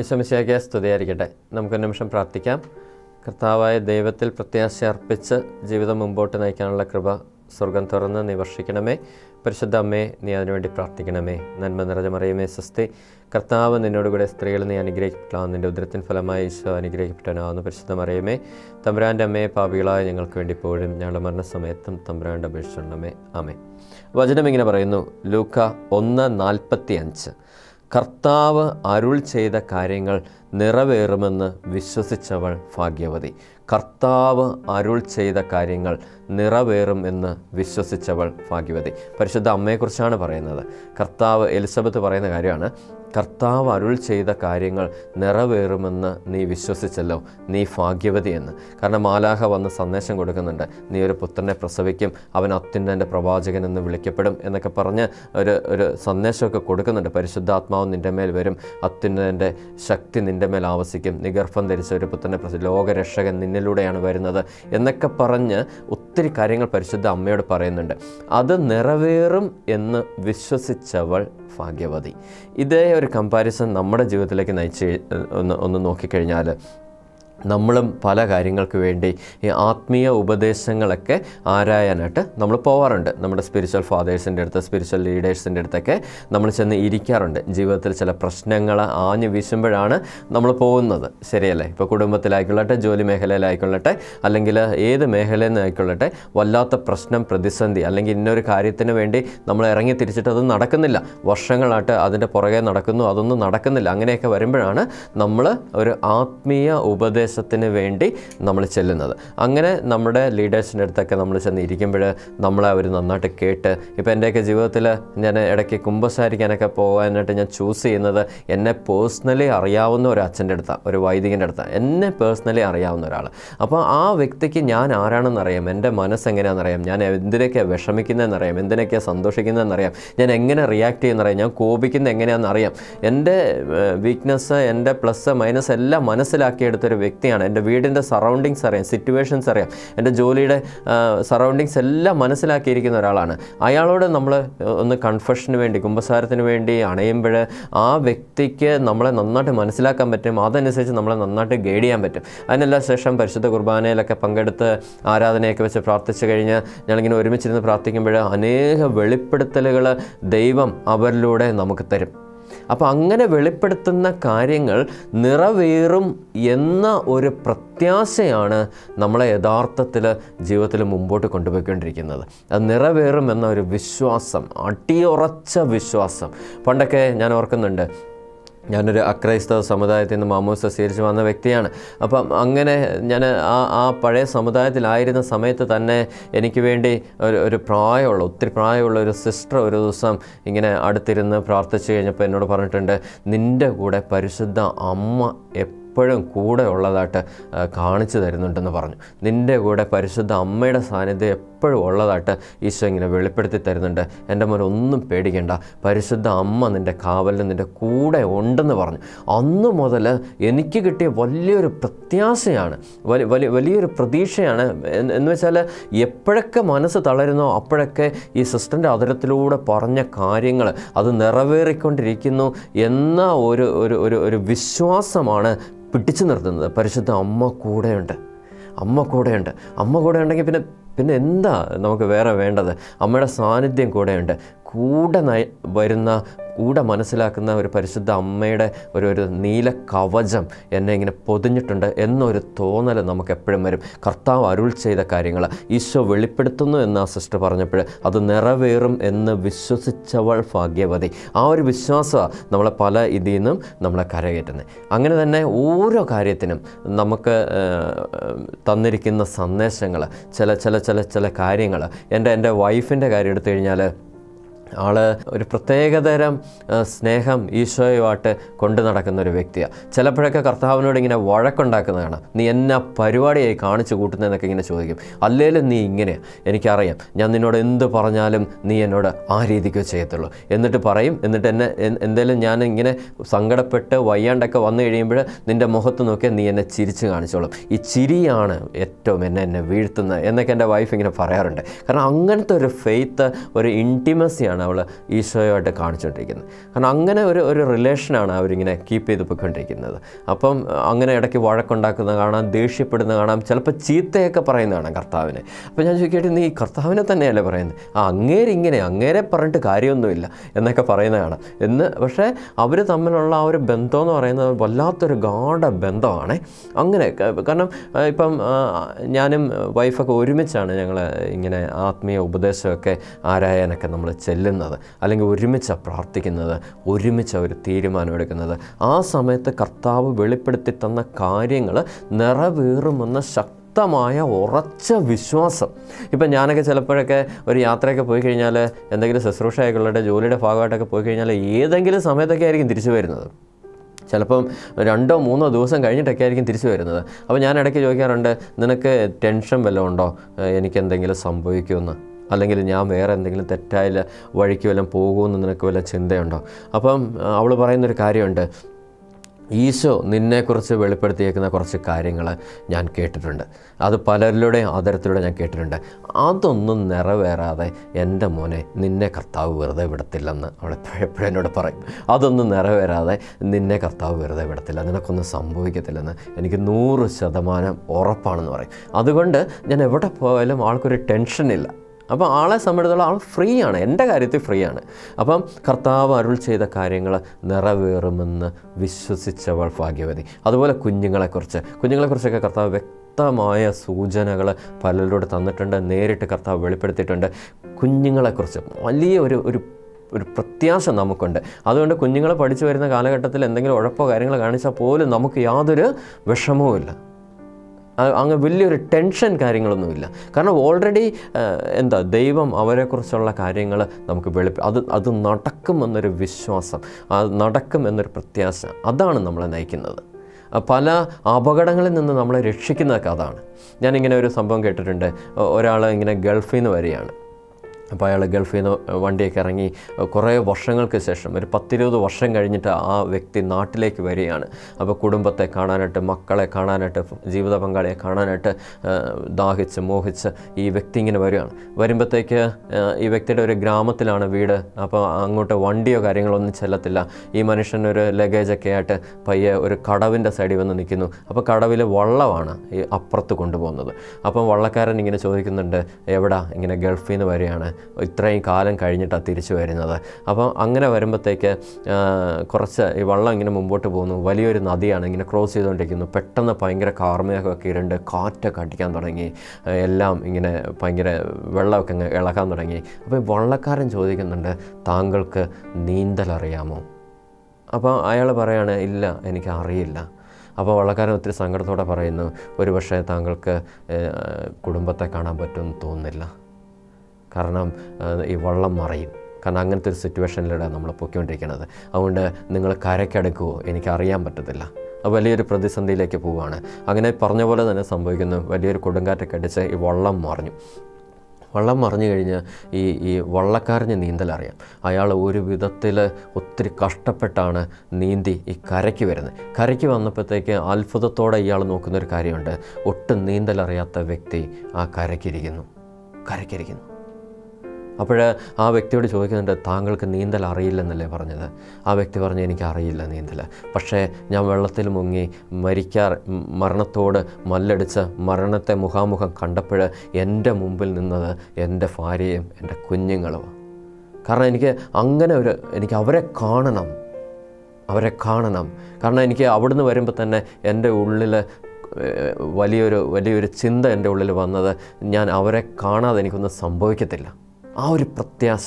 യശമിശിയാക്കിയ സ്തുതിയായിരിക്കട്ടെ നമുക്ക് ഒരു നിമിഷം പ്രാർത്ഥിക്കാം കർത്താവായ ദൈവത്തിൽ പ്രത്യാശ അർപ്പിച്ച് ജീവിതം മുമ്പോട്ട് നയിക്കാനുള്ള കൃപ സ്വർഗം തുറന്ന് നീ വർഷിക്കണമേ പരിശുദ്ധ അമ്മേ നീ അതിനുവേണ്ടി പ്രാർത്ഥിക്കണമേ നന്മ നിറഞ്ഞ മറിയമേ സ്വസ്തി കർത്താവ് നിന്നോടുകൂടെ സ്ത്രീകൾ നീ അനുഗ്രഹിക്കപ്പെട്ടാം നിൻ്റെ ഉദരത്തിൻ ഫലമായി ഈശോ അനുഗ്രഹിക്കപ്പെട്ടവനാവുന്ന പരിശുദ്ധ മറിയമേ തമ്പുരാൻ്റെ അമ്മയെ പാപികളായ ഞങ്ങൾക്ക് വേണ്ടി ഇപ്പോഴും ഞങ്ങളുടെ മരണസമയത്തും തമ്പുരാൻ്റെ അപേക്ഷിച്ചണമേ ആമേ വചനം ഇങ്ങനെ പറയുന്നു ലൂക്ക ഒന്ന് നാൽപ്പത്തി അഞ്ച് കർത്താവ് അരുൾ ചെയ്ത കാര്യങ്ങൾ നിറവേറുമെന്ന് വിശ്വസിച്ചവൾ ഭാഗ്യവതി കർത്താവ് അരുൾ ചെയ്ത കാര്യങ്ങൾ നിറവേറും എന്ന് വിശ്വസിച്ചവൾ ഭാഗ്യവതി പരിശുദ്ധ അമ്മയെക്കുറിച്ചാണ് പറയുന്നത് കർത്താവ് എലിസബത്ത് പറയുന്ന കാര്യമാണ് കർത്താവ് അരുൾ ചെയ്ത കാര്യങ്ങൾ നിറവേറുമെന്ന് നീ വിശ്വസിച്ചല്ലോ നീ ഭാഗ്യവതി എന്ന് കാരണം മാലാഹ വന്ന് സന്ദേശം കൊടുക്കുന്നുണ്ട് നീ ഒരു പുത്രനെ പ്രസവിക്കും അവൻ അത്യുന്നൻ്റെ പ്രവാചകൻ എന്ന് വിളിക്കപ്പെടും എന്നൊക്കെ പറഞ്ഞ് ഒരു ഒരു സന്ദേശമൊക്കെ കൊടുക്കുന്നുണ്ട് പരിശുദ്ധാത്മാവ് നിൻ്റെ മേൽ വരും അത്യുന്നതൻ്റെ ശക്തി നിൻ്റെ മേൽ ആവസിക്കും നീ ഗർഭം ധരിച്ച ഒരു പുത്രനെ പ്രസവി ലോകരക്ഷകൻ നിന്നിലൂടെയാണ് വരുന്നത് എന്നൊക്കെ പറഞ്ഞ് ഒത്തിരി കാര്യങ്ങൾ പരിശുദ്ധ അമ്മയോട് പറയുന്നുണ്ട് അത് നിറവേറും എന്ന് വിശ്വസിച്ചവൾ ഭാഗ്യവതി ഇതേ ഒരു കമ്പാരിസൺ നമ്മുടെ ജീവിതത്തിലേക്ക് നയിച്ച് ഒന്ന് ഒന്ന് നോക്കിക്കഴിഞ്ഞാൽ നമ്മളും പല കാര്യങ്ങൾക്ക് വേണ്ടി ഈ ആത്മീയ ഉപദേശങ്ങളൊക്കെ ആരായാനായിട്ട് നമ്മൾ പോവാറുണ്ട് നമ്മുടെ സ്പിരിച്വൽ ഫാദേഴ്സിൻ്റെ അടുത്ത് സ്പിരിച്വൽ ലീഡേഴ്സിൻ്റെ അടുത്തൊക്കെ നമ്മൾ ചെന്ന് ഇരിക്കാറുണ്ട് ജീവിതത്തിൽ ചില പ്രശ്നങ്ങൾ ആഞ്ഞു വീശുമ്പോഴാണ് നമ്മൾ പോകുന്നത് ശരിയല്ലേ ഇപ്പോൾ കുടുംബത്തിലായിക്കൊള്ളട്ടെ ജോലി മേഖലയിലായിക്കൊള്ളട്ടെ അല്ലെങ്കിൽ ഏത് മേഖലയിൽ നിന്നായിക്കൊള്ളട്ടെ വല്ലാത്ത പ്രശ്നം പ്രതിസന്ധി അല്ലെങ്കിൽ ഇന്നൊരു കാര്യത്തിന് വേണ്ടി നമ്മൾ ഇറങ്ങി തിരിച്ചിട്ട് അത് നടക്കുന്നില്ല വർഷങ്ങളായിട്ട് അതിൻ്റെ പുറകെ നടക്കുന്നു അതൊന്നും നടക്കുന്നില്ല അങ്ങനെയൊക്കെ വരുമ്പോഴാണ് നമ്മൾ ഒരു ആത്മീയ ഉപദേശം ഉപദേശത്തിന് വേണ്ടി നമ്മൾ ചെല്ലുന്നത് അങ്ങനെ നമ്മുടെ ലീഡേഴ്സിൻ്റെ അടുത്തൊക്കെ നമ്മൾ ചെന്ന് ഇരിക്കുമ്പോൾ നമ്മളെ അവർ നന്നായിട്ട് കേട്ട് ഇപ്പോൾ എൻ്റെയൊക്കെ ജീവിതത്തിൽ ഞാൻ ഇടയ്ക്ക് കുമ്പസാരിക്കാനൊക്കെ പോകാനായിട്ട് ഞാൻ ചൂസ് ചെയ്യുന്നത് എന്നെ പേഴ്സണലി അറിയാവുന്ന ഒരു അച്ഛൻ്റെ അടുത്താണ് ഒരു വൈദികൻ്റെ അടുത്താണ് എന്നെ പേഴ്സണലി അറിയാവുന്ന ഒരാൾ അപ്പോൾ ആ വ്യക്തിക്ക് ഞാൻ ആരാണെന്ന് അറിയാം എൻ്റെ മനസ്സ് എങ്ങനെയാണെന്നറിയാം ഞാൻ എന്തിനൊക്കെയാണ് വിഷമിക്കുന്നതെന്നറിയാം എന്തിനൊക്കെയാണ് സന്തോഷിക്കുന്നതെന്നറിയാം ഞാൻ എങ്ങനെ റിയാക്ട് ചെയ്യുന്നറിയാം ഞാൻ കോപിക്കുന്നത് എങ്ങനെയാണെന്ന് അറിയാം എൻ്റെ വീക്ക്നെസ് എൻ്റെ പ്ലസ് മൈനസ് എല്ലാം മനസ്സിലാക്കിയെടുത്തൊരു വ്യക്തി വ്യക്തിയാണ് എൻ്റെ വീടിൻ്റെ സറൗണ്ടിങ്സ് അറിയാം സിറ്റുവേഷൻസ് അറിയാം എൻ്റെ ജോലിയുടെ സറൗണ്ടിങ്സ് എല്ലാം മനസ്സിലാക്കിയിരിക്കുന്ന ഒരാളാണ് അയാളോട് നമ്മൾ ഒന്ന് കൺഫഷന് വേണ്ടി കുമ്പസാരത്തിന് വേണ്ടി അണയുമ്പോൾ ആ വ്യക്തിക്ക് നമ്മളെ നന്നായിട്ട് മനസ്സിലാക്കാൻ പറ്റും അതനുസരിച്ച് നമ്മളെ നന്നായിട്ട് ഗൈഡ് ചെയ്യാൻ പറ്റും അതിനെല്ലാം ശേഷം പരിശുദ്ധ കുർബാനയിലൊക്കെ പങ്കെടുത്ത് ആരാധനയൊക്കെ വെച്ച് പ്രാർത്ഥിച്ചു കഴിഞ്ഞ് ഞങ്ങളിങ്ങനെ ഒരുമിച്ചിരുന്ന് പ്രാർത്ഥിക്കുമ്പോൾ അനേക വെളിപ്പെടുത്തലുകൾ ദൈവം അവരിലൂടെ നമുക്ക് തരും അപ്പോൾ അങ്ങനെ വെളിപ്പെടുത്തുന്ന കാര്യങ്ങൾ നിറവേറും എന്ന ഒരു പ്രത്യാശയാണ് നമ്മളെ യഥാർത്ഥത്തിൽ ജീവിതത്തിൽ മുമ്പോട്ട് കൊണ്ടുപോയിക്കൊണ്ടിരിക്കുന്നത് അത് നിറവേറും എന്ന ഒരു വിശ്വാസം അടിയുറച്ച വിശ്വാസം പണ്ടൊക്കെ ഞാൻ ഓർക്കുന്നുണ്ട് ഞാനൊരു അക്രൈസ്തവ സമുദായത്തിൽ നിന്ന് മാമോസ സ്വീകരിച്ച് വന്ന വ്യക്തിയാണ് അപ്പം അങ്ങനെ ഞാൻ ആ ആ പഴയ സമുദായത്തിലായിരുന്ന സമയത്ത് തന്നെ എനിക്ക് വേണ്ടി ഒരു ഒരു പ്രായമുള്ള ഒത്തിരി പ്രായമുള്ള ഒരു സിസ്റ്റർ ഒരു ദിവസം ഇങ്ങനെ അടുത്തിരുന്ന് പ്രാർത്ഥിച്ചു കഴിഞ്ഞപ്പോൾ എന്നോട് പറഞ്ഞിട്ടുണ്ട് നിൻ്റെ കൂടെ പരിശുദ്ധ അമ്മ എപ്പോഴും കൂടെ ഉള്ളതായിട്ട് കാണിച്ചു തരുന്നുണ്ടെന്ന് പറഞ്ഞു നിൻ്റെ കൂടെ പരിശുദ്ധ അമ്മയുടെ സാന്നിധ്യം എപ്പോഴും ഉള്ളതായിട്ട് ഈശോ ഇങ്ങനെ വെളിപ്പെടുത്തി തരുന്നുണ്ട് എൻ്റെ മോൻ ഒന്നും പേടിക്കേണ്ട പരിശുദ്ധ അമ്മ നിൻ്റെ കാവലിൽ നിൻ്റെ കൂടെ ഉണ്ടെന്ന് പറഞ്ഞു അന്ന് മുതൽ എനിക്ക് കിട്ടിയ വലിയൊരു പ്രത്യാശയാണ് വലിയ വലിയ വലിയൊരു പ്രതീക്ഷയാണ് എന്ന് വെച്ചാൽ എപ്പോഴൊക്കെ മനസ്സ് തളരുന്നോ അപ്പോഴൊക്കെ ഈ സിസ്റ്ററിൻ്റെ അതിരത്തിലൂടെ പറഞ്ഞ കാര്യങ്ങൾ അത് നിറവേറിക്കൊണ്ടിരിക്കുന്നു എന്ന ഒരു ഒരു ഒരു ഒരു വിശ്വാസമാണ് പിടിച്ചു നിർത്തുന്നത് പരിശുദ്ധ അമ്മ കൂടെയുണ്ട് അമ്മ കൂടെയുണ്ട് അമ്മ കൂടെ ഉണ്ടെങ്കിൽ പിന്നെ പിന്നെ എന്താ നമുക്ക് വേറെ വേണ്ടത് അമ്മയുടെ സാന്നിധ്യം കൂടെയുണ്ട് കൂടെ നയ വരുന്ന കൂടെ മനസ്സിലാക്കുന്ന ഒരു പരിശുദ്ധ അമ്മയുടെ ഒരു ഒരു നീല കവചം എന്നെ ഇങ്ങനെ പൊതിഞ്ഞിട്ടുണ്ട് എന്നൊരു തോന്നൽ നമുക്ക് എപ്പോഴും വരും കർത്താവ് അരുൾ ചെയ്ത കാര്യങ്ങൾ ഈശോ വെളിപ്പെടുത്തുന്നു എന്ന് ആ സിസ്റ്റർ പറഞ്ഞപ്പോൾ അത് നിറവേറും എന്ന് വിശ്വസിച്ചവൾ ഭാഗ്യവതി ആ ഒരു വിശ്വാസമാണ് നമ്മളെ പല ഇതിൽ നിന്നും നമ്മളെ കരകയറ്റുന്നത് അങ്ങനെ തന്നെ ഓരോ കാര്യത്തിനും നമുക്ക് തന്നിരിക്കുന്ന സന്ദേശങ്ങൾ ചില ചില ചില ചില കാര്യങ്ങൾ എൻ്റെ എൻ്റെ വൈഫിൻ്റെ കാര്യം എടുത്തു കഴിഞ്ഞാൽ ആൾ ഒരു പ്രത്യേകതരം സ്നേഹം ഈശോയുമായിട്ട് കൊണ്ടു നടക്കുന്ന ഒരു വ്യക്തിയാണ് ചിലപ്പോഴൊക്കെ കർത്താവിനോട് ഇങ്ങനെ വഴക്കുണ്ടാക്കുന്നതാണ് നീ എന്നാ പരിപാടിയായി കാണിച്ചു കൂട്ടുന്നതെന്നൊക്കെ ഇങ്ങനെ ചോദിക്കും അല്ലേലും നീ ഇങ്ങനെയാണ് എനിക്കറിയാം ഞാൻ നിന്നോട് എന്ത് പറഞ്ഞാലും നീ എന്നോട് ആ രീതിക്ക് ചെയ്യത്തുള്ളൂ എന്നിട്ട് പറയും എന്നിട്ട് എന്നെ എന്തെങ്കിലും ഞാൻ ഇങ്ങനെ സങ്കടപ്പെട്ട് വയ്യാണ്ടൊക്കെ വന്നു കഴിയുമ്പോൾ നിൻ്റെ മുഖത്ത് നോക്കിയാൽ നീ എന്നെ ചിരിച്ച് കാണിച്ചോളും ഈ ചിരിയാണ് ഏറ്റവും എന്നെ എന്നെ വീഴ്ത്തുന്നത് എന്നൊക്കെ എൻ്റെ വൈഫ് ഇങ്ങനെ പറയാറുണ്ട് കാരണം അങ്ങനത്തെ ഒരു ഫെയ്ത്ത് ഒരു ഇൻറ്റിമസിയാണ് അവൾ ഈശോയുമായിട്ട് കാണിച്ചുകൊണ്ടിരിക്കുന്നത് കാരണം അങ്ങനെ ഒരു ഒരു റിലേഷനാണ് അവരിങ്ങനെ കീപ്പ് ചെയ്ത് പോയിക്കൊണ്ടിരിക്കുന്നത് അപ്പം അങ്ങനെ ഇടയ്ക്ക് വഴക്കുണ്ടാക്കുന്ന കാണാം ദേഷ്യപ്പെടുന്ന കാണാം ചിലപ്പോൾ ചീത്തയൊക്കെ പറയുന്ന കാണാം കർത്താവിനെ അപ്പോൾ ഞാൻ ചോദിക്കട്ടെ നീ കർത്താവിനെ തന്നെയല്ലേ പറയുന്നത് ആ അങ്ങേരെ ഇങ്ങനെ അങ്ങേരെ പറഞ്ഞിട്ട് കാര്യമൊന്നുമില്ല എന്നൊക്കെ പറയുന്ന കാണാം എന്ന് പക്ഷേ അവർ തമ്മിലുള്ള ആ ഒരു ബന്ധം എന്ന് പറയുന്നത് വല്ലാത്തൊരു ഗാഢ ബന്ധമാണ് അങ്ങനെ ക- കാരണം ആ, ഇപ്പം ആ, ഞാനും വൈഫൊക്കെ ഒരുമിച്ചാണ് ഞങ്ങൾ ഇങ്ങനെ ആത്മീയ ഉപദേശമൊക്കെ ആരായാനൊക്കെ നമ്മൾ ചെല്ലുന്നത് അല്ലെങ്കിൽ ഒരുമിച്ചാണ് പ്രാർത്ഥിക്കുന്നത് ഒരുമിച്ച് ഒരു തീരുമാനമെടുക്കുന്നത് ആ സമയത്ത് കർത്താവ് വെളിപ്പെടുത്തി തന്ന കാര്യങ്ങൾ നിറവേറുമെന്ന ശക്തമായ ഉറച്ച വിശ്വാസം ഇപ്പം ഞാനൊക്കെ ചിലപ്പോഴൊക്കെ ഒരു യാത്രയൊക്കെ പോയി കഴിഞ്ഞാൽ എന്തെങ്കിലും ശുശ്രൂഷ ആയിക്കൊള്ളട്ടെ ജോലിയുടെ ഭാഗമായിട്ടൊക്കെ പോയി കഴിഞ്ഞാൽ ഏതെങ്കിലും സമയത്തൊക്കെ ആയിരിക്കും തിരിച്ചു വരുന്നത് ചിലപ്പം രണ്ടോ മൂന്നോ ദിവസം കഴിഞ്ഞിട്ടൊക്കെ ആയിരിക്കും തിരിച്ചു വരുന്നത് അപ്പോൾ ഞാൻ ഇടയ്ക്ക് ചോദിക്കാറുണ്ട് നിനക്ക് ടെൻഷൻ വല്ലതും ഉണ്ടോ ഏഹ് എനിക്ക് എന്തെങ്കിലും സംഭവിക്കുമെന്ന് അല്ലെങ്കിൽ ഞാൻ വേറെ എന്തെങ്കിലും തെറ്റായ വഴിക്ക് വല്ലതും പോകുമെന്ന് നിനക്ക് വല്ല ചിന്തയുണ്ടോ അപ്പം അവൾ പറയുന്നൊരു കാര്യമുണ്ട് ഈശോ നിന്നെക്കുറിച്ച് വെളിപ്പെടുത്തിയേക്കുന്ന കുറച്ച് കാര്യങ്ങൾ ഞാൻ കേട്ടിട്ടുണ്ട് അത് പലരിലൂടെയും ആദരത്തിലൂടെ ഞാൻ കേട്ടിട്ടുണ്ട് അതൊന്നും നിറവേറാതെ എൻ്റെ മോനെ നിന്നെ കർത്താവ് വെറുതെ വിടത്തില്ലെന്ന് അവൾ എപ്പോഴും എന്നോട് പറയും അതൊന്നും നിറവേറാതെ നിന്നെ കർത്താവ് വെറുതെ വിടത്തില്ല നിനക്കൊന്നും സംഭവിക്കത്തില്ലെന്ന് എനിക്ക് നൂറ് ശതമാനം ഉറപ്പാണെന്ന് പറയും അതുകൊണ്ട് ഞാൻ എവിടെ പോയാലും ആൾക്കൊരു ടെൻഷനില്ല അപ്പം ആളെ സംബന്ധിച്ചിടത്തോളം ആൾ ഫ്രീ ആണ് എൻ്റെ കാര്യത്തിൽ ഫ്രീ ആണ് അപ്പം കർത്താവ് അരുൾ ചെയ്ത കാര്യങ്ങൾ നിറവേറുമെന്ന് വിശ്വസിച്ചവൾ ഭാഗ്യവതി അതുപോലെ കുഞ്ഞുങ്ങളെക്കുറിച്ച് കുഞ്ഞുങ്ങളെക്കുറിച്ചൊക്കെ കർത്താവ് വ്യക്തമായ സൂചനകൾ പലരിലൂടെ തന്നിട്ടുണ്ട് നേരിട്ട് കർത്താവ് വെളിപ്പെടുത്തിയിട്ടുണ്ട് കുഞ്ഞുങ്ങളെക്കുറിച്ച് വലിയ ഒരു ഒരു ഒരു പ്രത്യാശ നമുക്കുണ്ട് അതുകൊണ്ട് കുഞ്ഞുങ്ങൾ പഠിച്ചു വരുന്ന കാലഘട്ടത്തിൽ എന്തെങ്കിലും ഉഴപ്പോ കാര്യങ്ങൾ കാണിച്ചാൽ പോലും നമുക്ക് യാതൊരു വിഷമവുമില്ല അ- അങ്ങ് വലിയൊരു ടെൻഷൻ കാര്യങ്ങളൊന്നുമില്ല കാരണം ഓൾറെഡി എന്താ ദൈവം അവരെക്കുറിച്ചുള്ള കാര്യങ്ങൾ നമുക്ക് വെളിപ്പ അത് അത് നടക്കുമെന്നൊരു വിശ്വാസം അത് നടക്കും എന്നൊരു പ്രത്യാശ അതാണ് നമ്മളെ നയിക്കുന്നത് ആ, പല അപകടങ്ങളിൽ നിന്ന് നമ്മളെ രക്ഷിക്കുന്നതൊക്കെ അതാണ് ഞാനിങ്ങനെ ഒരു സംഭവം കേട്ടിട്ടുണ്ട് ഒരാൾ ഇങ്ങനെ ഗൾഫിൽ നിന്ന് വരികയാണ് അപ്പോൾ അയാൾ ഗൾഫിൽ നിന്ന് വണ്ടിയൊക്കെ ഇറങ്ങി കുറേ വർഷങ്ങൾക്ക് ശേഷം ഒരു പത്തിരുപത് വർഷം കഴിഞ്ഞിട്ട് ആ വ്യക്തി നാട്ടിലേക്ക് വരികയാണ് അപ്പോൾ കുടുംബത്തെ കാണാനായിട്ട് മക്കളെ കാണാനായിട്ട് ജീവിത പങ്കാളിയെ കാണാനായിട്ട് ആ, ദാഹിച്ച് മോഹിച്ച് ഈ വ്യക്തി ഇങ്ങനെ വരികയാണ് വരുമ്പോഴത്തേക്ക് ആ, ഈ വ്യക്തിയുടെ ഒരു ഗ്രാമത്തിലാണ് വീട് അപ്പോൾ അങ്ങോട്ട് വണ്ടിയോ കാര്യങ്ങളൊന്നും ചെല്ലത്തില്ല ഈ മനുഷ്യൻ ഒരു ലഗേജൊക്കെ ആയിട്ട് പയ്യെ ഒരു കടവിൻ്റെ സൈഡിൽ വന്ന് നിൽക്കുന്നു അപ്പോൾ കടവിൽ വള്ളമാണ് ഈ അപ്പുറത്ത് കൊണ്ടുപോകുന്നത് അപ്പം വള്ളക്കാരൻ ഇങ്ങനെ ചോദിക്കുന്നുണ്ട് എവിടാ ഇങ്ങനെ ഗൾഫിൽ നിന്ന് വരികയാണ് ഇത്രയും കാലം കഴിഞ്ഞിട്ടാണ് തിരിച്ചു വരുന്നത് അപ്പം അങ്ങനെ വരുമ്പോഴത്തേക്ക് ആ, കുറച്ച് ഈ വള്ളം ഇങ്ങനെ മുമ്പോട്ട് പോകുന്നു വലിയൊരു നദിയാണ് ഇങ്ങനെ ക്രോസ് ചെയ്തുകൊണ്ടിരിക്കുന്നു പെട്ടെന്ന് ഭയങ്കര കാർമേഘമൊക്കെ ഇരുണ്ട് കാറ്റൊക്കെ അടിക്കാൻ തുടങ്ങി ആ, എല്ലാം ഇങ്ങനെ ഭയങ്കര വെള്ളമൊക്കെ അങ്ങ് ഇളകാൻ തുടങ്ങി അപ്പോൾ ഈ വള്ളക്കാരൻ ചോദിക്കുന്നുണ്ട് താങ്കൾക്ക് നീന്തൽ അറിയാമോ അപ്പോൾ അയാൾ പറയാണ് ഇല്ല എനിക്ക് അറിയില്ല അപ്പോൾ വള്ളക്കാരൻ ഒത്തിരി സങ്കടത്തോടെ പറയുന്നു ഒരു പക്ഷേ താങ്കൾക്ക് ഏഹ്, കുടുംബത്തെ കാണാൻ പറ്റുമെന്ന് തോന്നുന്നില്ല കാരണം ഏഹ്, ഈ വള്ളം മറയും കാരണം അങ്ങനത്തെ ഒരു സിറ്റുവേഷനിലൂടെ നമ്മൾ പൊയ്ക്കൊണ്ടിരിക്കുന്നത് അതുകൊണ്ട് നിങ്ങൾ കരയ്ക്കടുക്കുമോ എനിക്കറിയാൻ പറ്റത്തില്ല അത് വലിയൊരു പ്രതിസന്ധിയിലേക്ക് പോവുകയാണ് അങ്ങനെ പറഞ്ഞ പോലെ തന്നെ സംഭവിക്കുന്നു വലിയൊരു കൊടുങ്കാറ്റൊക്കെ അടിച്ച് ഈ വള്ളം മറിഞ്ഞു വള്ളം മറിഞ്ഞു കഴിഞ്ഞ് ഈ ഈ വള്ളക്കാരന് നീന്തൽ അറിയാം അയാൾ ഒരു വിധത്തിൽ ഒത്തിരി കഷ്ടപ്പെട്ടാണ് നീന്തി ഈ കരയ്ക്ക് വരുന്നത് കരയ്ക്ക് വന്നപ്പോഴത്തേക്ക് അത്ഭുതത്തോടെ ഇയാൾ നോക്കുന്നൊരു കാര്യമുണ്ട് ഒട്ടും നീന്തൽ അറിയാത്ത വ്യക്തി ആ കരയ്ക്കിരിക്കുന്നു കരയ്ക്കിരിക്കുന്നു അപ്പോൾ ആ വ്യക്തിയോട് ചോദിക്കുന്നുണ്ട് താങ്കൾക്ക് നീന്തൽ അറിയില്ലെന്നല്ലേ പറഞ്ഞത് ആ വ്യക്തി പറഞ്ഞു എനിക്ക് അറിയില്ല നീന്തൽ പക്ഷേ ഞാൻ വെള്ളത്തിൽ മുങ്ങി മരിക്കാർ ഉം, മരണത്തോട് മല്ലടിച്ച് മരണത്തെ മുഖാമുഖം കണ്ടപ്പോൾ എൻ്റെ മുമ്പിൽ നിന്നത് എൻ്റെ ഭാര്യയും എൻ്റെ കുഞ്ഞുങ്ങളുമാണ് കാരണം എനിക്ക് അങ്ങനെ ഒരു എനിക്ക് അവരെ കാണണം അവരെ കാണണം കാരണം എനിക്ക് അവിടുന്ന് വരുമ്പോൾ തന്നെ എൻ്റെ ഉള്ളിൽ ഏഹ്, വലിയൊരു വലിയൊരു ചിന്ത എൻ്റെ ഉള്ളിൽ വന്നത് ഞാൻ അവരെ കാണാതെ എനിക്കൊന്നും സംഭവിക്കത്തില്ല ആ ഒരു പ്രത്യാശ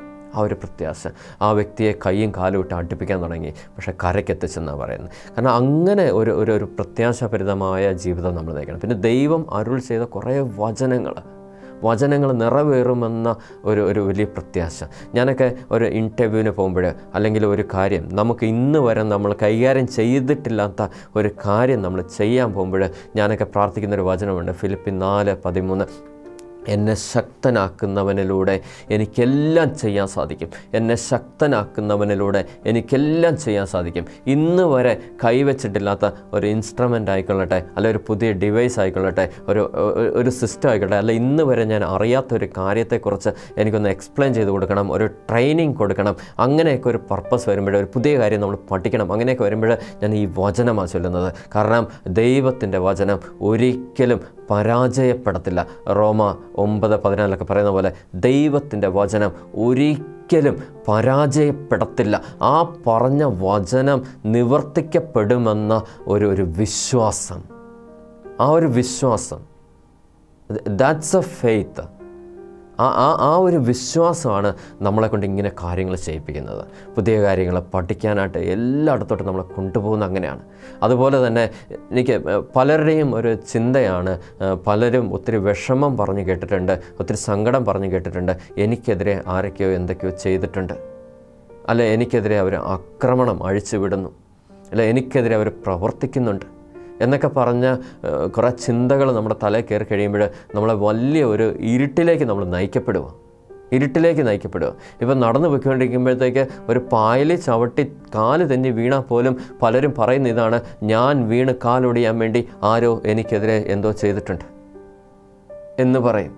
ആ ഒരു പ്രത്യാശ ആ വ്യക്തിയെ കൈയും കാലും ഇട്ട് അടുപ്പിക്കാൻ തുടങ്ങി പക്ഷേ കരയ്ക്കെത്തിച്ചെന്നാണ് പറയുന്നത് കാരണം അങ്ങനെ ഒരു ഒരു ഒരു പ്രത്യാശാഭരിതമായ ജീവിതം നമ്മൾ നയിക്കണം പിന്നെ ദൈവം അരുൾ ചെയ്ത കുറേ വചനങ്ങൾ വചനങ്ങൾ നിറവേറുമെന്ന ഒരു ഒരു വലിയ പ്രത്യാശ ഞാനൊക്കെ ഒരു ഇൻ്റർവ്യൂവിന് പോകുമ്പോൾ അല്ലെങ്കിൽ ഒരു കാര്യം നമുക്ക് ഇന്ന് വരെ നമ്മൾ കൈകാര്യം ചെയ്തിട്ടില്ലാത്ത ഒരു കാര്യം നമ്മൾ ചെയ്യാൻ പോകുമ്പോൾ ഞാനൊക്കെ പ്രാർത്ഥിക്കുന്ന ഒരു വചനമുണ്ട് ഫിലിപ്പിൻ നാല് പതിമൂന്ന് എന്നെ ശക്തനാക്കുന്നവനിലൂടെ എനിക്കെല്ലാം ചെയ്യാൻ സാധിക്കും എന്നെ ശക്തനാക്കുന്നവനിലൂടെ എനിക്കെല്ലാം ചെയ്യാൻ സാധിക്കും ഇന്ന് വരെ കൈവച്ചിട്ടില്ലാത്ത ഒരു ഇൻസ്ട്രുമെൻ്റ് ആയിക്കൊള്ളട്ടെ അല്ലെ ഒരു പുതിയ ഡിവൈസ് ആയിക്കൊള്ളട്ടെ ഒരു ഒരു- ഒരു സിസ്റ്റം ആയിക്കോട്ടെ അല്ല ഇന്ന് വരെ ഞാൻ അറിയാത്ത ഒരു കാര്യത്തെക്കുറിച്ച് എനിക്കൊന്ന് എക്സ്പ്ലെയിൻ ചെയ്ത് കൊടുക്കണം ഒരു ട്രെയിനിങ് കൊടുക്കണം അങ്ങനെയൊക്കെ ഒരു പർപ്പസ് വരുമ്പോൾ ഒരു പുതിയ കാര്യം നമ്മൾ പഠിക്കണം അങ്ങനെയൊക്കെ വരുമ്പോൾ ഞാൻ ഈ വചനമാണ് ചൊല്ലുന്നത് കാരണം ദൈവത്തിൻ്റെ വചനം ഒരിക്കലും പരാജയപ്പെടത്തില്ല റോമ ഒമ്പത് പതിനാലിലൊക്കെ പറയുന്ന പോലെ ദൈവത്തിൻ്റെ വചനം ഒരിക്കലും പരാജയപ്പെടത്തില്ല ആ പറഞ്ഞ വചനം നിവർത്തിക്കപ്പെടുമെന്ന ഒരു ഒരു വിശ്വാസം ആ ഒരു വിശ്വാസം ദാറ്റ്സ് എ ഫെയ്ത്ത് ആ ആ ആ ഒരു വിശ്വാസമാണ് നമ്മളെ കൊണ്ട് ഇങ്ങനെ കാര്യങ്ങൾ ചെയ്യിപ്പിക്കുന്നത് പുതിയ കാര്യങ്ങൾ പഠിക്കാനായിട്ട് എല്ലായിടത്തോട്ടും നമ്മളെ കൊണ്ടുപോകുന്ന അങ്ങനെയാണ് അതുപോലെ തന്നെ എനിക്ക് പലരുടെയും ഒരു ചിന്തയാണ് ഏഹ്, പലരും ഒത്തിരി വിഷമം പറഞ്ഞു കേട്ടിട്ടുണ്ട് ഒത്തിരി സങ്കടം പറഞ്ഞു കേട്ടിട്ടുണ്ട് എനിക്കെതിരെ ആരൊക്കെയോ എന്തൊക്കെയോ ചെയ്തിട്ടുണ്ട് അല്ല എനിക്കെതിരെ അവർ ആക്രമണം അഴിച്ചുവിടുന്നു അല്ല എനിക്കെതിരെ അവർ പ്രവർത്തിക്കുന്നുണ്ട് എന്നൊക്കെ പറഞ്ഞ ഏഹ്, കുറേ ചിന്തകൾ നമ്മുടെ തലയിൽ കയറി കഴിയുമ്പോൾ നമ്മളെ വലിയ ഒരു ഇരുട്ടിലേക്ക് നമ്മൾ നയിക്കപ്പെടുക ഇരുട്ടിലേക്ക് നയിക്കപ്പെടുക ഇപ്പം നടന്നു പോയിക്കൊണ്ടിരിക്കുമ്പോഴത്തേക്ക് ഒരു പായലിൽ ചവിട്ടി കാല് തെന്നി വീണാൽ പോലും പലരും പറയുന്ന ഇതാണ് ഞാൻ വീണ് കാലൊടിയാൻ വേണ്ടി ആരോ എനിക്കെതിരെ എന്തോ ചെയ്തിട്ടുണ്ട് എന്ന് പറയും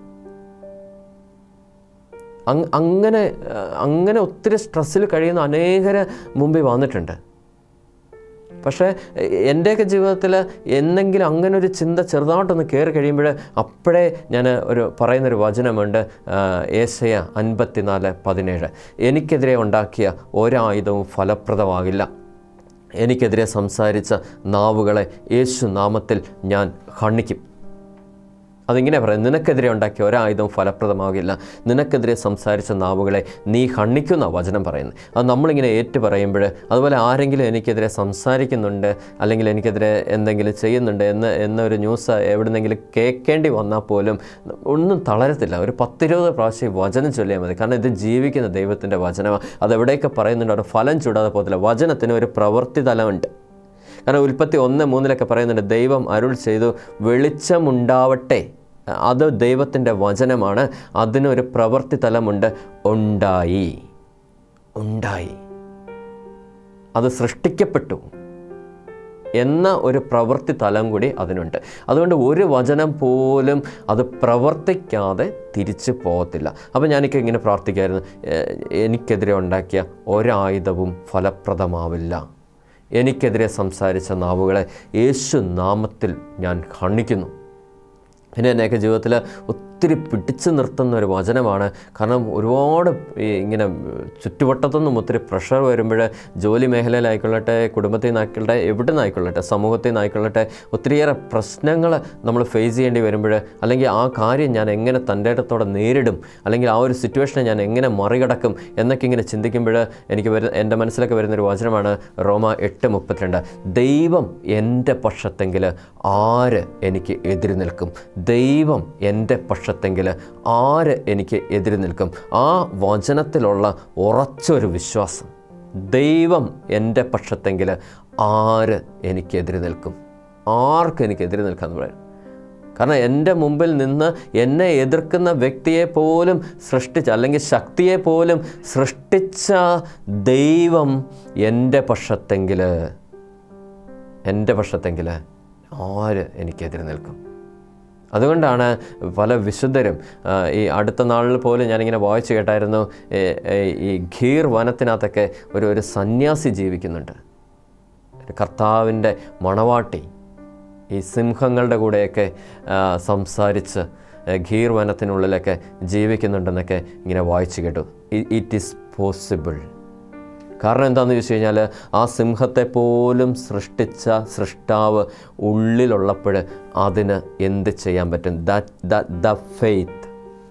അങ് അങ്ങനെ ആ, അങ്ങനെ ഒത്തിരി സ്ട്രെസ്സിൽ കഴിയുന്ന അനേകര് മുമ്പിൽ വന്നിട്ടുണ്ട് പക്ഷേ എ- എൻ്റെയൊക്കെ ജീവിതത്തിൽ എന്തെങ്കിലും അങ്ങനെ ഒരു ചിന്ത ചെറുതായിട്ടൊന്ന് കയറി കഴിയുമ്പോൾ അപ്പോഴേ ഞാൻ ഒരു പറയുന്നൊരു വചനമുണ്ട് ആ, ഏശയ അൻപത്തിനാല് പതിനേഴ് എനിക്കെതിരെ ഉണ്ടാക്കിയ ഒരായുധവും ഫലപ്രദമാകില്ല എനിക്കെതിരെ സംസാരിച്ച നാവുകളെ യേശു നാമത്തിൽ ഞാൻ ഖണ്ഡിക്കും അതിങ്ങനെ പറയാം നിനക്കെതിരെ ഉണ്ടാക്കിയ ഒരായുധവും ഫലപ്രദമാകില്ല നിനക്കെതിരെ സംസാരിച്ച നാവുകളെ നീ ഹണ്ണിക്കുന്ന വചനം പറയുന്നത് അത് നമ്മളിങ്ങനെ ഏറ്റു പറയുമ്പോൾ അതുപോലെ ആരെങ്കിലും എനിക്കെതിരെ സംസാരിക്കുന്നുണ്ട് അല്ലെങ്കിൽ എനിക്കെതിരെ എന്തെങ്കിലും ചെയ്യുന്നുണ്ട് എന്ന് എന്നൊരു ന്യൂസ് എവിടുന്നെങ്കിലും കേൾക്കേണ്ടി വന്നാൽ പോലും ഒന്നും തളരത്തില്ല ഒരു പത്തിരുപത് പ്രാവശ്യം ഈ വചനം ചൊല്ലിയാൽ മതി കാരണം ഇത് ജീവിക്കുന്ന ദൈവത്തിൻ്റെ വചനമാണ് അതെവിടെയൊക്കെ പറയുന്നുണ്ട് അവിടെ ഫലം ചൂടാതെ പോകത്തില്ല വചനത്തിന് ഒരു പ്രവൃത്തി തലമുണ്ട് കാരണം ഉൽപ്പത്തി ഒന്ന് മൂന്നിലൊക്കെ പറയുന്നുണ്ട് ദൈവം അരുൾ ചെയ്തു വെളിച്ചമുണ്ടാവട്ടെ അത് ദൈവത്തിൻ്റെ വചനമാണ് അതിനൊരു പ്രവൃത്തി തലമുണ്ട് ഉണ്ടായി ഉണ്ടായി അത് സൃഷ്ടിക്കപ്പെട്ടു എന്ന ഒരു പ്രവൃത്തി തലം കൂടി അതിനുണ്ട് അതുകൊണ്ട് ഒരു വചനം പോലും അത് പ്രവർത്തിക്കാതെ തിരിച്ചു പോകത്തില്ല അപ്പോൾ ഞാനൊക്കെ ഇങ്ങനെ പ്രാർത്ഥിക്കായിരുന്നു "ഏഹ്, എനിക്കെതിരെ ഉണ്ടാക്കിയ ഒരായുധവും ഫലപ്രദമാവില്ല എനിക്കെതിരെ സംസാരിച്ച നാവുകളെ യേശു നാമത്തിൽ ഞാൻ ഖണ്ഡിക്കുന്നു പിന്നെ എന്നെയൊക്കെ ജീവിതത്തിൽ ഒത്തിരി പിടിച്ചു നിർത്തുന്ന ഒരു വചനമാണ് കാരണം ഒരുപാട് ഈ ഇങ്ങനെ ചുറ്റുവട്ടത്തുനിന്നും ഒത്തിരി പ്രഷർ വരുമ്പോൾ ജോലി മേഖലയിലായിക്കൊള്ളട്ടെ കുടുംബത്തിൽ നിന്നായിക്കൊള്ളട്ടെ എവിടെ നിന്നായിക്കൊള്ളട്ടെ സമൂഹത്തിൽ നിന്നായിക്കൊള്ളട്ടെ ഒത്തിരിയേറെ പ്രശ്നങ്ങൾ നമ്മൾ ഫേസ് ചെയ്യേണ്ടി വരുമ്പോൾ അല്ലെങ്കിൽ ആ കാര്യം ഞാൻ എങ്ങനെ തൻ്റെ ഇടത്തോടെ നേരിടും അല്ലെങ്കിൽ ആ ഒരു സിറ്റുവേഷനെ ഞാൻ എങ്ങനെ മറികടക്കും എന്നൊക്കെ ഇങ്ങനെ ചിന്തിക്കുമ്പോൾ എനിക്ക് വരുന്ന എൻ്റെ മനസ്സിലൊക്കെ വരുന്നൊരു വചനമാണ് റോമ എട്ട് മുപ്പത്തിരണ്ട് ദൈവം എൻ്റെ പക്ഷത്തെങ്കിൽ ആര് എനിക്ക് എതിര് നിൽക്കും ദൈവം എൻ്റെ പക്ഷത്തെങ്കിൽ ആര് എനിക്ക് എതിര് നിൽക്കും ആ വചനത്തിലുള്ള ഉറച്ചൊരു വിശ്വാസം ദൈവം എൻ്റെ പക്ഷത്തെങ്കിൽ ആര് എനിക്കെതിര് നിൽക്കും ആർക്ക് എനിക്കെതിര് നിൽക്കാമെന്ന് പറയും കാരണം എൻ്റെ മുമ്പിൽ നിന്ന് എന്നെ എതിർക്കുന്ന വ്യക്തിയെ പോലും സൃഷ്ടിച്ച അല്ലെങ്കിൽ ശക്തിയെ പോലും സൃഷ്ടിച്ച ദൈവം എൻ്റെ പക്ഷത്തെങ്കിൽ എൻ്റെ പക്ഷത്തെങ്കിൽ ആര് എനിക്കെതിരെ നിൽക്കും അതുകൊണ്ടാണ് പല വിശുദ്ധരും ആ, ഈ അടുത്ത നാളിൽ പോലും ഞാനിങ്ങനെ വായിച്ചു കേട്ടായിരുന്നു ഏ, ഏ, ഈ ഖീർ വനത്തിനകത്തൊക്കെ ഒരു ഒരു സന്യാസി ജീവിക്കുന്നുണ്ട് ഒരു കർത്താവിൻ്റെ മണവാട്ടി ഈ സിംഹങ്ങളുടെ കൂടെയൊക്കെ ആ, സംസാരിച്ച് ആ, ഖീർ വനത്തിനുള്ളിലൊക്കെ ജീവിക്കുന്നുണ്ടെന്നൊക്കെ ഇങ്ങനെ വായിച്ചു കേട്ടു ഇറ്റ് ഈസ് പോസിബിൾ കാരണം എന്താണെന്ന് ചോദിച്ചു കഴിഞ്ഞാൽ ആ സിംഹത്തെ പോലും സൃഷ്ടിച്ച സൃഷ്ടാവ് ഉള്ളിലുള്ളപ്പോൾ അതിന് എന്ത് ചെയ്യാൻ പറ്റും ദ ദ ഫെയ്ത്ത്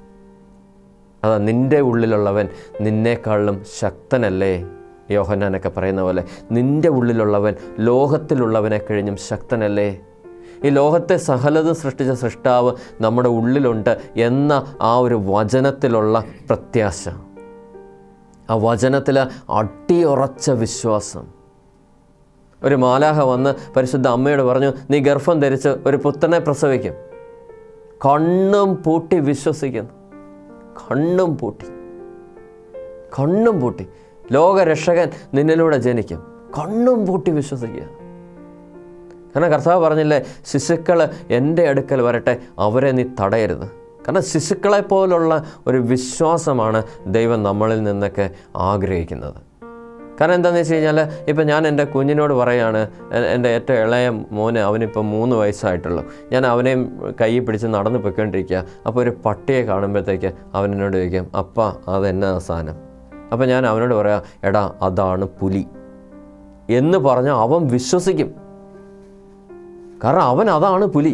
അതാ നിൻ്റെ ഉള്ളിലുള്ളവൻ നിന്നേക്കാളും ശക്തനല്ലേ യോഹന്നാനൊക്കെ പറയുന്ന പോലെ നിൻ്റെ ഉള്ളിലുള്ളവൻ ലോകത്തിലുള്ളവനെ കഴിഞ്ഞും ശക്തനല്ലേ ഈ ലോകത്തെ സകലതും സൃഷ്ടിച്ച സൃഷ്ടാവ് നമ്മുടെ ഉള്ളിലുണ്ട് എന്ന ആ ഒരു വചനത്തിലുള്ള പ്രത്യാശ ആ വചനത്തിൽ അടിയുറച്ച വിശ്വാസം ഒരു മാലാഹ വന്ന് പരിശുദ്ധ അമ്മയോട് പറഞ്ഞു നീ ഗർഭം ധരിച്ച് ഒരു പുത്രനെ പ്രസവിക്കും കണ്ണും പൂട്ടി വിശ്വസിക്കുന്നു കണ്ണും പൂട്ടി കണ്ണും പൂട്ടി ലോകരക്ഷകൻ നിന്നിലൂടെ ജനിക്കും കണ്ണും പൂട്ടി വിശ്വസിക്കുക കാരണം കർത്താവ് പറഞ്ഞില്ലേ ശിശുക്കൾ എൻ്റെ അടുക്കൽ വരട്ടെ അവരെ നീ തടയരുത് കാരണം ശിശുക്കളെ പോലുള്ള ഒരു വിശ്വാസമാണ് ദൈവം നമ്മളിൽ നിന്നൊക്കെ ആഗ്രഹിക്കുന്നത് കാരണം എന്താണെന്ന് വെച്ച് കഴിഞ്ഞാൽ ഇപ്പം ഞാൻ എൻ്റെ കുഞ്ഞിനോട് പറയാണ് എ- എൻ്റെ ഏറ്റവും ഇളയ മോന് അവനിപ്പം മൂന്ന് വയസ്സായിട്ടുള്ളൂ ഞാൻ അവനെയും കൈ പിടിച്ച് നടന്ന് പൊയ്ക്കൊണ്ടിരിക്കുക അപ്പോൾ ഒരു പട്ടിയെ കാണുമ്പോഴത്തേക്ക് അവൻ എന്നോട് ചോദിക്കും അപ്പ അതെന്നാ സാധനം അപ്പോൾ ഞാൻ അവനോട് പറയാം എടാ അതാണ് പുലി എന്ന് പറഞ്ഞാൽ അവൻ വിശ്വസിക്കും കാരണം അവൻ അതാണ് പുലി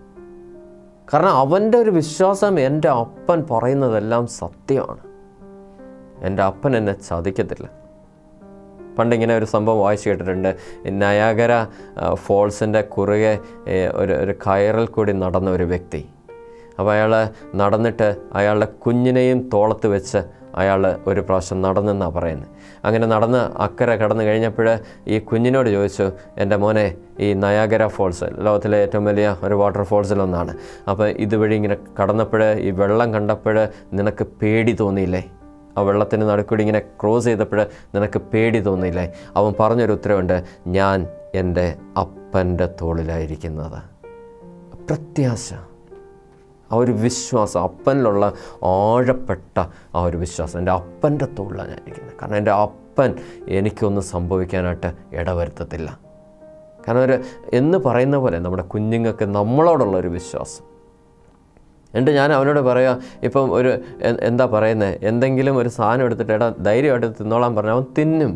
കാരണം അവൻ്റെ ഒരു വിശ്വാസം എൻ്റെ അപ്പൻ പറയുന്നതെല്ലാം സത്യമാണ് എൻ്റെ അപ്പൻ എന്നെ ചതിക്കത്തില്ല പണ്ടിങ്ങനെ ഒരു സംഭവം വായിച്ചു കേട്ടിട്ടുണ്ട് നയാഗര ഫോൾസിൻ്റെ കുറുകെ ഏ, ഒരു ഒരു കയറിൽ കൂടി നടന്ന ഒരു വ്യക്തി അപ്പോൾ അയാൾ നടന്നിട്ട് അയാളുടെ കുഞ്ഞിനെയും തോളത്ത് വെച്ച് അയാൾ ഒരു പ്രാവശ്യം നടന്നെന്നാണ് പറയുന്നത് അങ്ങനെ നടന്ന് അക്കരെ കടന്നു കഴിഞ്ഞപ്പോൾ ഈ കുഞ്ഞിനോട് ചോദിച്ചു എൻ്റെ മോനെ ഈ നയാഗര ഫോൾസ് ലോകത്തിലെ ഏറ്റവും വലിയ ഒരു വാട്ടർ ഫോൾസിലൊന്നാണ് അപ്പോൾ ഇതുവഴി ഇങ്ങനെ കടന്നപ്പോൾ ഈ വെള്ളം കണ്ടപ്പോൾ നിനക്ക് പേടി തോന്നിയില്ലേ ആ വെള്ളത്തിന് നടുക്കൂടി ഇങ്ങനെ ക്രോസ് ചെയ്തപ്പോൾ നിനക്ക് പേടി തോന്നിയില്ലേ അവൻ പറഞ്ഞൊരു ഉത്തരവുണ്ട് ഞാൻ എൻ്റെ അപ്പൻ്റെ തോളിലായിരിക്കുന്നത് പ്രത്യാശ ആ ഒരു വിശ്വാസം അപ്പനിലുള്ള ആഴപ്പെട്ട ആ ഒരു വിശ്വാസം എൻ്റെ അപ്പൻ്റെ തോളിലാണ് ഞാൻ ഇരിക്കുന്നത് കാരണം എൻ്റെ അപ്പൻ എനിക്കൊന്നും സംഭവിക്കാനായിട്ട് ഇടവരുത്തത്തില്ല കാരണം ഒരു എന്ന് പറയുന്ന പോലെ നമ്മുടെ കുഞ്ഞുങ്ങൾക്ക് നമ്മളോടുള്ള ഒരു വിശ്വാസം എന്നിട്ട് ഞാൻ അവനോട് പറയാം ഇപ്പം ഒരു എ- എന്താ പറയുന്നത് എന്തെങ്കിലും ഒരു സാധനം എടുത്തിട്ട് എടാ ധൈര്യമായിട്ട് തിന്നോളാൻ പറഞ്ഞാൽ അവൻ തിന്നും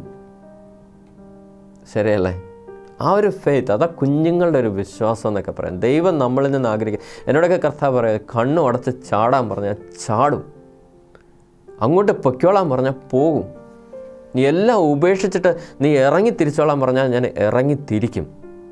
ശരിയല്ലേ ആ ഒരു ഫെയ്ത്ത് അതാ കുഞ്ഞുങ്ങളുടെ ഒരു വിശ്വാസം എന്നൊക്കെ പറയാം ദൈവം നമ്മളിൽ നിന്ന് ആഗ്രഹിക്കും എന്നോടൊക്കെ കർത്താവ് പറയാം കണ്ണു അടച്ച് ചാടാൻ പറഞ്ഞാൽ ചാടും അങ്ങോട്ട് പൊയ്ക്കോളാൻ പറഞ്ഞാൽ പോകും നീ എല്ലാം ഉപേക്ഷിച്ചിട്ട് നീ ഇറങ്ങി തിരിച്ചോളാൻ പറഞ്ഞാൽ ഞാൻ ഇറങ്ങി തിരിക്കും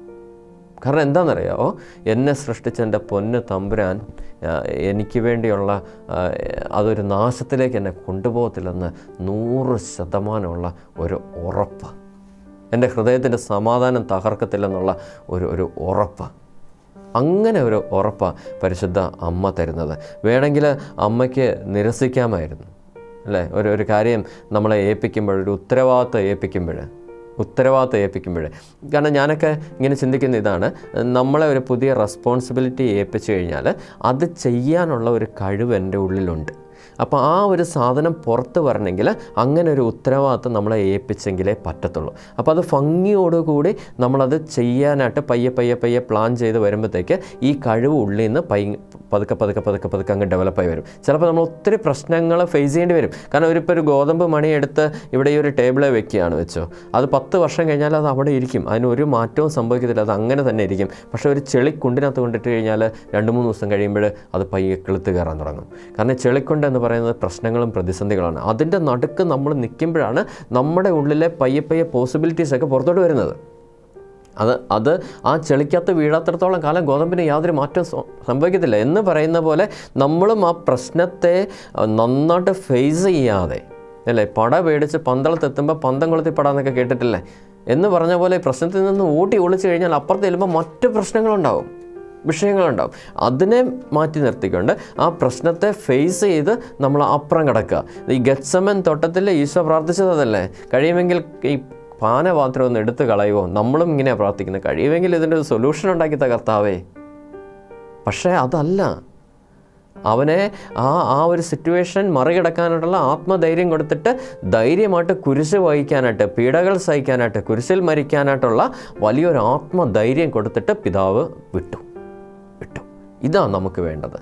കാരണം എന്താണെന്നറിയാമോ എന്നെ സൃഷ്ടിച്ച എൻ്റെ പൊന്ന് തമ്പുരാൻ ആ, എനിക്ക് വേണ്ടിയുള്ള ആ, അതൊരു നാശത്തിലേക്ക് എന്നെ കൊണ്ടുപോകത്തില്ലെന്ന് നൂറ് ശതമാനമുള്ള ഒരു ഉറപ്പ് എൻ്റെ ഹൃദയത്തിൻ്റെ സമാധാനം തകർക്കത്തില്ലെന്നുള്ള ഒരു ഒരു ഉറപ്പ് അങ്ങനെ ഒരു ഉറപ്പാണ് പരിശുദ്ധ അമ്മ തരുന്നത് വേണമെങ്കിൽ അമ്മയ്ക്ക് നിരസിക്കാമായിരുന്നു അല്ലേ ഒരു ഒരു കാര്യം നമ്മളെ ഏൽപ്പിക്കുമ്പോൾ ഒരു ഉത്തരവാദിത്വം ഏൽപ്പിക്കുമ്പോൾ ഉത്തരവാദിത്വം ഏൽപ്പിക്കുമ്പോൾ കാരണം ഞാനൊക്കെ ഇങ്ങനെ ചിന്തിക്കുന്ന ഇതാണ് നമ്മളെ ഒരു പുതിയ റെസ്പോൺസിബിലിറ്റി ഏൽപ്പിച്ചു കഴിഞ്ഞാൽ അത് ചെയ്യാനുള്ള ഒരു കഴിവ് എൻ്റെ ഉള്ളിലുണ്ട് അപ്പോൾ ആ ഒരു സാധനം പുറത്ത് വരണമെങ്കിൽ അങ്ങനെ ഒരു ഉത്തരവാദിത്വം നമ്മളെ ഏൽപ്പിച്ചെങ്കിലേ പറ്റത്തുള്ളൂ അപ്പോൾ അത് ഭംഗിയോടുകൂടി നമ്മളത് ചെയ്യാനായിട്ട് പയ്യെ പയ്യെ പയ്യെ പ്ലാൻ ചെയ്ത് വരുമ്പോഴത്തേക്ക് ഈ കഴിവ് ഉള്ളിൽ നിന്ന് പൈ പതുക്കെ പതുക്കെ പതുക്കെ പതുക്കെ അങ്ങ് ഡെവലപ്പായി വരും ചിലപ്പോൾ നമ്മൾ ഒത്തിരി പ്രശ്നങ്ങൾ ഫേസ് ചെയ്യേണ്ടി വരും കാരണം ഒരിപ്പോൾ ഒരു ഗോതമ്പ് മണി എടുത്ത് ഇവിടെ ഈ ഒരു ടേബിളിൽ വെക്കുകയാണ് വെച്ചോ അത് പത്ത് വർഷം കഴിഞ്ഞാൽ അത് അവിടെ ഇരിക്കും അതിന് ഒരു മാറ്റവും സംഭവിക്കത്തില്ല അത് അങ്ങനെ തന്നെ ഇരിക്കും പക്ഷേ ഒരു ചെളി കുണ്ടിനകത്ത് കൊണ്ടിട്ട് കഴിഞ്ഞാൽ രണ്ട് മൂന്ന് ദിവസം കഴിയുമ്പോൾ അത് പയ്യെ കിളുത്ത് കയറാൻ തുടങ്ങും കാരണം ചെളിക്കുണ്ട് എന്ന് പറയുന്നത് പ്രശ്നങ്ങളും പ്രതിസന്ധികളാണ് അതിൻ്റെ നടുക്ക് നമ്മൾ നിൽക്കുമ്പോഴാണ് നമ്മുടെ ഉള്ളിലെ പയ്യെ പയ്യെ പോസിബിലിറ്റീസ് ഒക്കെ പുറത്തോട്ട് വരുന്നത് അത് അത് ആ ചെളിക്കകത്ത് വീഴാത്തിടത്തോളം കാലം ഗോതമ്പിന് യാതൊരു മാറ്റവും സ- സംഭവിക്കത്തില്ല എന്ന് പറയുന്ന പോലെ നമ്മളും ആ പ്രശ്നത്തെ അഹ്, നന്നായിട്ട് ഫേസ് ചെയ്യാതെ അല്ലേ പട പേടിച്ച് പന്തളത്തെത്തുമ്പോൾ പന്തം കൊളുത്തി പടാന്നൊക്കെ കേട്ടിട്ടില്ലേ എന്ന് പറഞ്ഞ പോലെ ഈ പ്രശ്നത്തിൽ നിന്ന് ഊട്ടി ഒളിച്ചു കഴിഞ്ഞാൽ അപ്പുറത്ത് ചെല്ലുമ്പോൾ മറ്റ് പ്രശ്നങ്ങളുണ്ടാവും വിഷയങ്ങളുണ്ടാവും അതിനെ മാറ്റി നിർത്തിക്കൊണ്ട് ആ പ്രശ്നത്തെ ഫേസ് ചെയ്ത് നമ്മൾ അപ്പുറം കിടക്കുക ഈ ഗത്സമൻ തോട്ടത്തിൽ ഈശോ പ്രാർത്ഥിച്ചത് അതല്ലേ കഴിയുമെങ്കിൽ ഈ പാന പാത്രം ഒന്ന് എടുത്ത് കളയുമോ നമ്മളും ഇങ്ങനെയാണ് പ്രാർത്ഥിക്കുന്നത് കഴിയുമെങ്കിൽ ഇതിൻ്റെ ഒരു സൊല്യൂഷൻ ഉണ്ടാക്കി തകർത്താവേ പക്ഷേ അതല്ല അവനെ ആ ആ ഒരു സിറ്റുവേഷൻ മറികടക്കാനായിട്ടുള്ള ആത്മധൈര്യം കൊടുത്തിട്ട് ധൈര്യമായിട്ട് കുരിശ് വഹിക്കാനായിട്ട് പീഡകൾ സഹിക്കാനായിട്ട് കുരിശിൽ മരിക്കാനായിട്ടുള്ള വലിയൊരു ആത്മധൈര്യം കൊടുത്തിട്ട് പിതാവ് വിട്ടു വിട്ടു ഇതാണ് നമുക്ക് വേണ്ടത്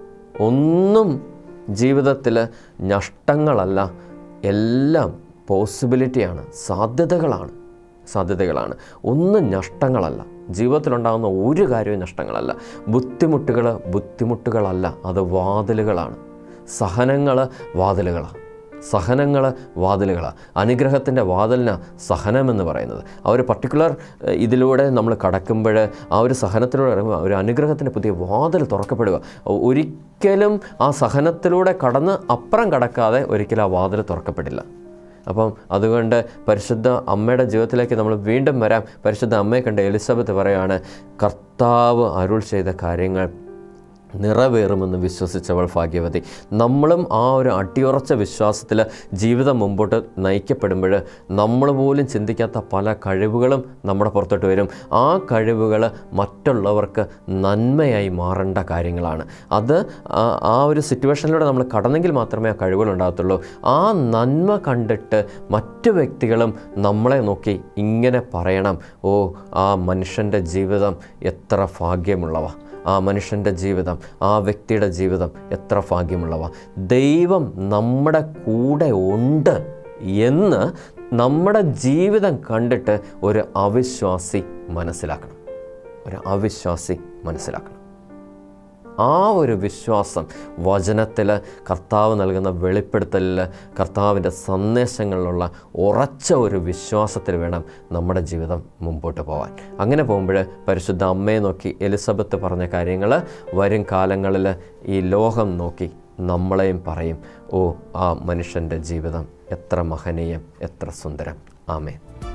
ഒന്നും ജീവിതത്തിൽ നഷ്ടങ്ങളല്ല എല്ലാം പോസിബിലിറ്റിയാണ് സാധ്യതകളാണ് സാധ്യതകളാണ് ഒന്നും നഷ്ടങ്ങളല്ല ജീവിതത്തിലുണ്ടാകുന്ന ഒരു കാര്യവും നഷ്ടങ്ങളല്ല ബുദ്ധിമുട്ടുകൾ ബുദ്ധിമുട്ടുകളല്ല അത് വാതിലുകളാണ് സഹനങ്ങൾ വാതിലുകളാണ് സഹനങ്ങൾ വാതിലുകളാണ് അനുഗ്രഹത്തിൻ്റെ വാതിലിനാണ് സഹനമെന്ന് പറയുന്നത് ആ ഒരു പർട്ടിക്കുലർ ഏഹ്, ഇതിലൂടെ നമ്മൾ കടക്കുമ്പോൾ ആ ഒരു സഹനത്തിലൂടെ ഇറങ്ങുമ്പോൾ ഒരു അനുഗ്രഹത്തിൻ്റെ പുതിയ വാതിൽ തുറക്കപ്പെടുക ഒ- ഒരിക്കലും ആ സഹനത്തിലൂടെ കടന്ന് അപ്പുറം കടക്കാതെ ഒരിക്കലും ആ വാതിൽ തുറക്കപ്പെടില്ല അപ്പം അതുകൊണ്ട് പരിശുദ്ധ അമ്മയുടെ ജീവിതത്തിലേക്ക് നമ്മൾ വീണ്ടും വരാം പരിശുദ്ധ അമ്മയെ കണ്ട് എലിസബത്ത് പറയാണ് കർത്താവ് അരുൾ ചെയ്ത കാര്യങ്ങൾ നിറവേറുമെന്ന് വിശ്വസിച്ചവൾ ഭാഗ്യവതി നമ്മളും ആ ഒരു അടിയുറച്ച വിശ്വാസത്തിൽ ജീവിതം മുമ്പോട്ട് നയിക്കപ്പെടുമ്പോൾ നമ്മൾ പോലും ചിന്തിക്കാത്ത പല കഴിവുകളും നമ്മുടെ പുറത്തോട്ട് വരും ആ കഴിവുകൾ മറ്റുള്ളവർക്ക് നന്മയായി മാറേണ്ട കാര്യങ്ങളാണ് അത് ആ- ആ ഒരു സിറ്റുവേഷനിലൂടെ നമ്മൾ കടന്നെങ്കിൽ മാത്രമേ ആ കഴിവുകൾ ഉണ്ടാകത്തുള്ളൂ ആ നന്മ കണ്ടിട്ട് മറ്റു വ്യക്തികളും നമ്മളെ നോക്കി ഇങ്ങനെ പറയണം ഓ ആ മനുഷ്യൻ്റെ ജീവിതം എത്ര ഭാഗ്യമുള്ളവ ആ മനുഷ്യൻ്റെ ജീവിതം ആ വ്യക്തിയുടെ ജീവിതം എത്ര ഭാഗ്യമുള്ളവ ദൈവം നമ്മുടെ കൂടെ ഉണ്ട് എന്ന് നമ്മുടെ ജീവിതം കണ്ടിട്ട് ഒരു അവിശ്വാസി മനസ്സിലാക്കണം ഒരു അവിശ്വാസി മനസ്സിലാക്കണം ആ ഒരു വിശ്വാസം വചനത്തിൽ കർത്താവ് നൽകുന്ന വെളിപ്പെടുത്തലിൽ കർത്താവിൻ്റെ സന്ദേശങ്ങളിലുള്ള ഉറച്ച ഒരു വിശ്വാസത്തിൽ വേണം നമ്മുടെ ജീവിതം മുമ്പോട്ട് പോകാൻ അങ്ങനെ പോകുമ്പോൾ പരിശുദ്ധ അമ്മയെ നോക്കി എലിസബത്ത് പറഞ്ഞ കാര്യങ്ങൾ വരും കാലങ്ങളിൽ ഈ ലോകം നോക്കി നമ്മളെയും പറയും ഓ ആ മനുഷ്യൻ്റെ ജീവിതം എത്ര മഹനീയം എത്ര സുന്ദരം ആമേ